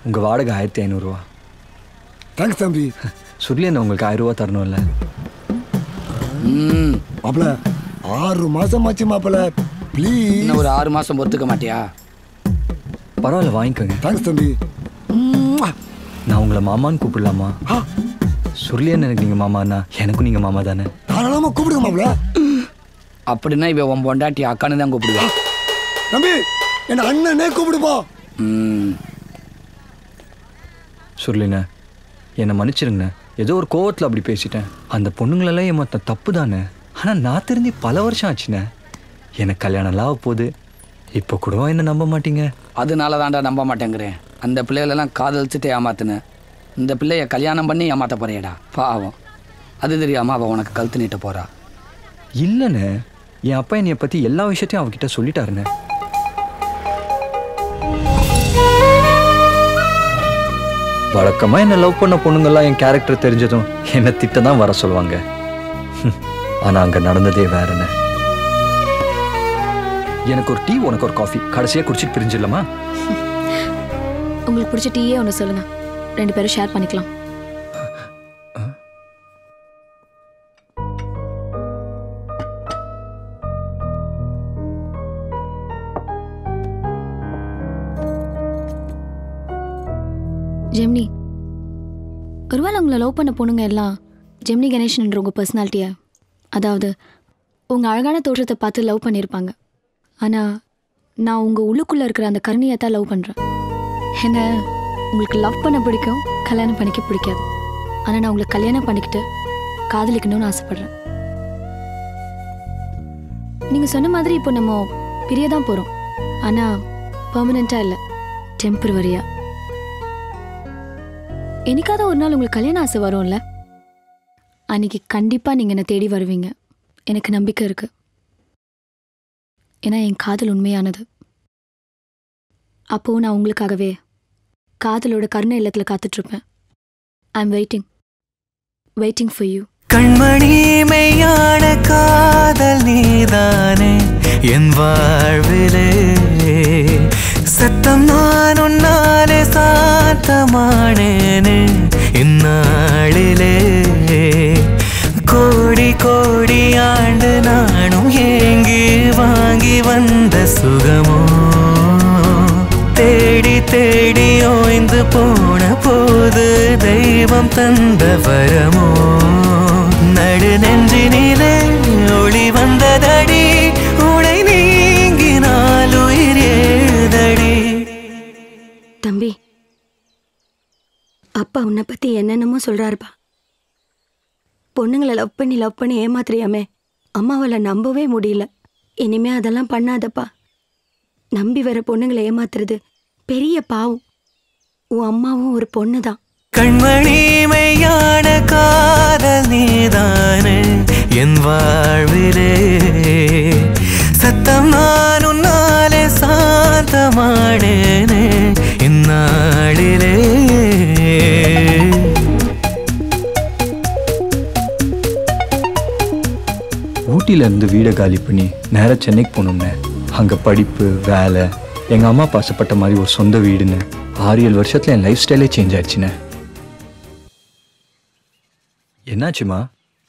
உங்கள் வாடகை ஆயிரத்தி ஐநூறுரூவா தேங்க்ஸ் தம்பி சுர்லேருந்து உங்களுக்கு ஆயிரம் ரூபா தரணும்ல ம் மாப்பிள ஆறு மாசம் ஆச்சு மாப்பிள ப்ளீஸ் இன்னும் ஒரு ஆறு மாசம் பொறுத்துக்க மாட்டியா பரவாயில்ல வாங்கிக்கோங்க தேங்க்ஸ் தம்பி நான் உங்களை மாமான்னு கூப்பிடலாமா சுர்லியன் எனக்கு நீங்கள் மாமாண்ணா எனக்கும் நீங்கள் மாமா தானே தாராளமா கூப்பிடுங்க மாப்பிள அப்படின்னா இவ உன் பொண்டாட்டி அக்கான்னு தான் கூப்பிடுவா தம்பி என்ன அண்ணனே கூப்பிடுப்பா ம் சுர்லிண்ணே என்னை மன்னிச்சிருங்கண்ணே ஏதோ ஒரு கோவத்தில் அப்படி பேசிட்டேன் அந்த பொண்ணுங்களெல்லாம் ஏமாத்த தப்பு தானே ஆனால் நான் தெரிஞ்சு பல வருஷம் ஆச்சுண்ணே எனக்கு கல்யாணம் ஆக போகுது இப்போ கூட என்ன நம்ப மாட்டீங்க அதனால தான்டா நம்ப மாட்டேங்கிறேன் அந்த பிள்ளைகளெல்லாம் காதலிச்சுட்டு ஏமாத்துனேன் இந்த பிள்ளைய கல்யாணம் பண்ணி ஏமாத்த போறியடா பாவம் அது தெரியாம அவ உனக்கு கழுத்து நீட்ட போறா இல்லைண்ணே என் அப்பா என்னைய பற்றி எல்லா விஷயத்தையும் அவகிட்ட சொல்லிட்டாருண்ணே வழக்கமாக என்னை லவ் பண்ண பொண்ணுங்கெல்லாம் என் கேரக்டர் தெரிஞ்சதும் என்னை திட்ட தான் வர சொல்லுவாங்க ஆனால் அங்கே நடந்ததே வேறண்ணே எனக்கு ஒரு டீ உனக்கு ஒரு காஃபி கடைசியாக குடிச்சிட்டு பிரிஞ்சிடலாமா உங்களுக்கு பிடிச்ச டீயே ஒன்று சொல்லுங்க ரெண்டு பேரும் ஷேர் பண்ணிக்கலாம் ஜெம்னி ஒருவேளை உங்களை லவ் பண்ண பொண்ணுங்க எல்லாம் ஜெம்னி கணேஷன்ன்ற உங்கள் பர்சனாலிட்டியை அதாவது உங்கள் அழகான தோற்றத்தை பார்த்து லவ் பண்ணியிருப்பாங்க ஆனால் நான் உங்கள் உள்ளுக்குள்ளே இருக்கிற அந்த கருணையை தான் லவ் பண்ணுறேன் என்ன உங்களுக்கு லவ் பண்ண பிடிக்கும் கல்யாணம் பண்ணிக்க பிடிக்காது ஆனால் நான் உங்களை கல்யாணம் பண்ணிக்கிட்டு காதலிக்கணும்னு ஆசைப்படுறேன் நீங்கள் சொன்ன மாதிரி இப்போ நம்ம பிரிய தான் போகிறோம் ஆனால் பர்மனெண்ட்டாக இல்லை டெம்பரவரியாக என்னைக்காவது ஒரு நாள் உங்களுக்கு கல்யாண ஆசை வரும்ல அன்னைக்கு கண்டிப்பாக நீங்கள் என்னை தேடி வருவீங்க எனக்கு நம்பிக்கை இருக்கு ஏன்னா என் காதல் உண்மையானது அப்போ நான் உங்களுக்காகவே காதலோட கருணை இல்லத்தில் காத்துட்ருப்பேன் I am waiting waiting for you கண்மணி மெய்யான காதல் நீதானே என் வாழ்விலே சத்தம் நான் உன்னாலே சாத்தமானேனே இந்நாளிலே கோடி கோடி ஆண்டு நானும் ஏங்கி வாங்கி வந்த சுகமோ தேடி தேடி ஓய்ந்து போன போது தெய்வம் தந்த வரமோ நடு நெஞ்சினிலே ஒளி வந்ததடி உடை நீங்கினால் உயிர் ஏதடி தம்பி அப்பா உன்னை பத்தி என்னென்னமோ சொல்றாருப்பா பொண்ணுங்களை லவ் பண்ணி லவ் பண்ணி ஏமாத்துறியாமே அம்மாவால நம்பவே முடியல இனிமே அதெல்லாம் பண்ணாதப்பா நம்பி வர பொண்ணுங்களை ஏமாத்துறது பெரிய பாவம் உன் அம்மாவும் ஒரு பொண்ணு தான் கண்மணி மெய்யான காதல் நீதானே என் வாழ்விலே சத்தம் நான் உன்னாலே சாந்தமானேனே இந்நாளிலே ஊட்டியில இருந்து வீடை காலி பண்ணி நேரா சென்னைக்கு போகணும்னே அங்கே படிப்பு வேலை எங்கள் அம்மா அப்பா ஆசைப்பட்ட மாதிரி ஒரு சொந்த வீடுன்னு ஆறு ஏழு வருஷத்தில் என் லைஃப் ஸ்டைலே சேஞ்ச் ஆயிடுச்சுண்ணே என்னாச்சுமா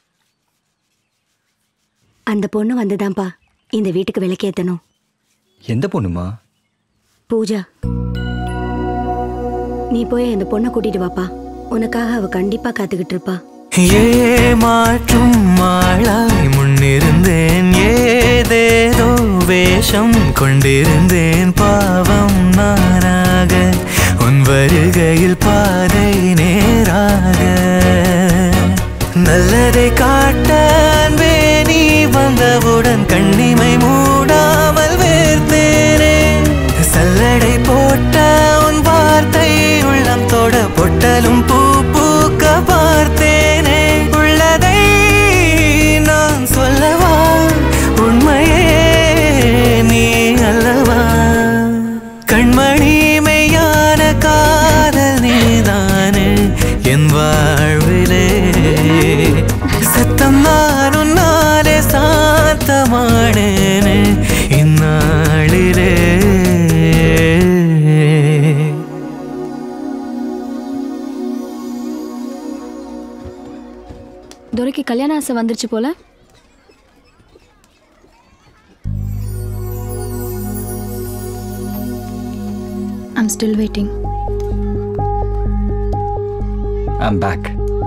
அந்த பொண்ணு வந்துதான்ப்பா இந்த வீட்டுக்கு விளக்கேத்தணும் எந்த பொண்ணுமா பூஜா நீ போய் அந்த பொண்ணை கூட்டிட்டு வாப்பா உனக்காக அவ கண்டிப்பா காத்துக்கிட்டு இருப்பா ஏமாற்றும் மாளாய் முன்னிருந்தேன் ஏதேதோ வேஷம் கொண்டிருந்தேன் பாவம் நானாக உன் வருகையில் பாதை நேராக நல்லதை காட்ட அன்பே நீ வந்தவுடன் கண்ணிமை மூடாமல் வேர்த்தேனே சல்லடை போட்ட உன் வார்த்தை உள்ளம் தொட பொட்டலும் பூ பூக்க பார்த்தேனே உள்ளதை நான் சொல்லவா உண்மையே நீ அல்லவா கண்மணி மெய்யான காதல் நீதானே என் வாழ்விலே சத்தம் நான் உன்னாலே சாத்தமானேனே கல்யாண ஆசை வந்துருச்சு போல I'm still waiting I'm back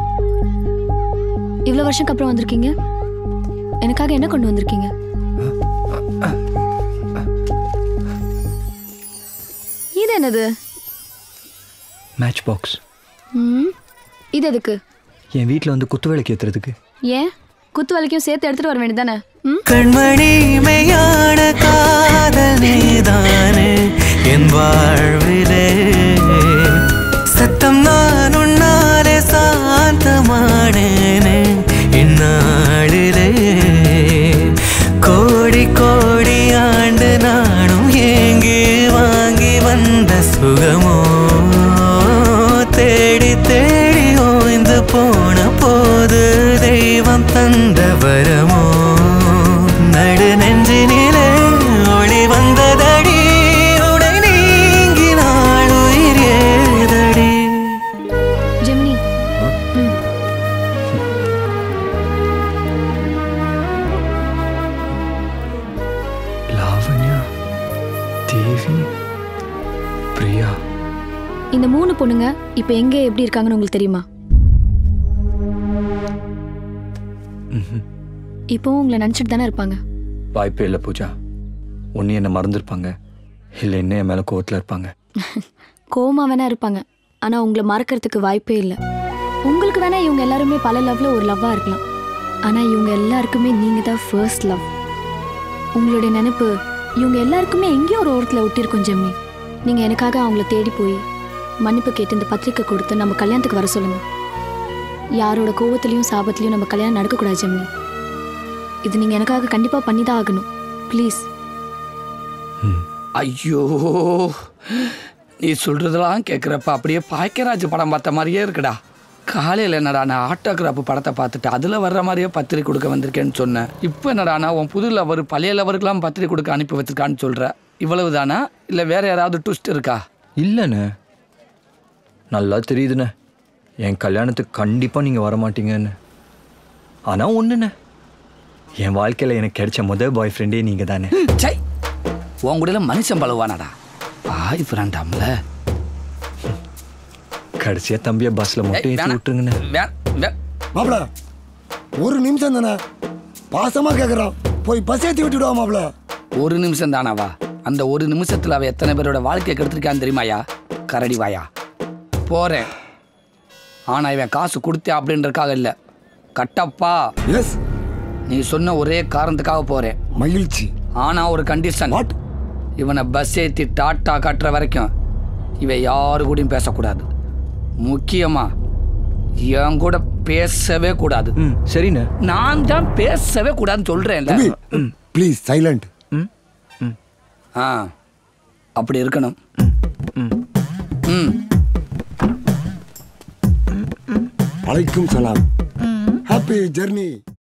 இவ்வளோ வருஷத்துக்கு அப்புறம் வந்திருக்கீங்க எனக்காக என்ன கொண்டு வந்திருக்கீங்க இது என்னது மேட்ச் பாக்ஸ் ம் இது எதுக்கு என் வீட்டில் வந்து குத்து விளக்கு ஏற்றுறதுக்கு ஏன் குத்து வலிக்கும் சேர்த்து எடுத்துட்டு வர வேண்டியதானே ம் கண்மணி மெய்யான காதல் நீதானே என் வாழ்விலே சத்தம் நான் உன்னாலே சாந்தமானேனே இந்நாளிலே கோடி கோடி ஆண்டு நானும் ஏங்கி வாங்கி வந்த சுகமோ தேடி தேடி ஓய்ந்து போன போது தெய்வம் தந்த வரமோ நடு நெஞ்சினிலே ஒளி வந்ததடி உடை நீங்கினாள் உயிர் ஏதடி ஜெமினி லாவண்யா தேவி பிரியா இந்த மூணு பொண்ணுங்க இப்போ எங்கே எப்படி இருக்காங்கன்னு உங்களுக்கு தெரியுமா இப்போவும் உங்களை நினச்சிட்டு தானே இருப்பாங்க வாய்ப்பே இல்லை பூஜா ஒன்று என்னை மறந்துருப்பாங்க இல்லை இன்னும் என் மேலே கோவத்தில் இருப்பாங்க கோமா வேணா இருப்பாங்க ஆனால் உங்களை மறக்கிறதுக்கு வாய்ப்பே இல்லை உங்களுக்கு வேணா இவங்க எல்லாருமே பல லவ்ல ஒரு லவ்வாக இருக்கலாம் ஆனால் இவங்க எல்லாருக்குமே நீங்கள் தான் ஃபர்ஸ்ட் லவ் உங்களுடைய நினைப்பு இவங்க எல்லாருக்குமே எங்கேயோ ஒரு ஓரத்தில் ஒட்டியிருக்கும் ஜெமினி நீங்கள் எனக்காக அவங்கள தேடி போய் மன்னிப்பு கேட்டு இந்த பத்திரிக்கை கொடுத்து நம்ம கல்யாணத்துக்கு வர சொல்லுங்க யாரோட கோவத்துலேயும் சாபத்துலேயும் நம்ம கல்யாணம் நடக்கக்கூடாது ஜெமினி இது நீங்கள் எனக்காக கண்டிப்பாக பண்ணி தான் ஆகணும் ப்ளீஸ் ஐயோ நீ சொல்றதெல்லாம் கேட்குறப்ப அப்படியே பாக்கியராஜ் படம் பார்த்த மாதிரியே இருக்குடா காலையில் என்னடா நான் ஆட்டோகிராஃப் படத்தை பார்த்துட்டு அதில் வர்ற மாதிரியே பத்திரிக்கை கொடுக்க வந்திருக்கேன்னு சொன்னேன் இப்போ என்னடா நான் உன் புது லவர் பழைய லவருக்கெல்லாம் பத்திரிக்கை கொடுக்க அனுப்பி வச்சிருக்கான்னு சொல்கிற இவ்வளவு தானா இல்லை வேற யாராவது ட்விஸ்ட் இருக்கா இல்லைண்ணே நல்லா தெரியுதுண்ணே என் கல்யாணத்துக்கு கண்டிப்பாக நீங்கள் வரமாட்டீங்கன்னு ஆனால் ஒன்றுண்ணே என் வாழ்க்கையில் எனக்கு கிடைச்ச முதல் பாய் ஃப்ரெண்டே நீங்கள் தானே சை உன் கூட மனுஷன் பழுவானடா பாய் ஃப்ரெண்டாம்ல கடைசியாக தம்பியை பஸ்ஸில் மட்டும் ஏற்றி விட்டுருங்கண்ணே வே- வே- மாப்பிள ஒரு நிமிஷம் தானே பாசமா கேக்குறான் போய் பஸ் ஏத்தி விட்டுடுவா மாப்பிள ஒரு நிமிஷம் தானாவா அந்த ஒரு நிமிஷத்துல அவ எத்தனை பேரோட வாழ்க்கையை கெடுத்திருக்கான்னு தெரியுமாயா கரடி வாயா போறேன் ஆனா இவன் காசு கொடுத்தே அப்படின்றதுக்காக இல்ல கட்டப்பா எஸ் நீ சொன்ன ஒரே காரணத்துக்காக போறேன் மகிழ்ச்சி ஆனா ஒரு கண்டிஷன் வாட் இவனை பஸ் ஏத்தி டாட்டா காட்டுற வரைக்கும் இவன் யாரு கூடயும் பேசக்கூடாது முக்கியமா என் கூட பேசவே கூடாது ம் சரிண்ணே நான் தான் பேசவே கூடாதுன்னு சொல்றேன்ல தம்பி ப்ளீஸ் சைலண்ட் ம் ம் ஆ அப்படி இருக்கணும் ம் அலைக்கும் சலாம் ஹாப்பி ஜெர்னி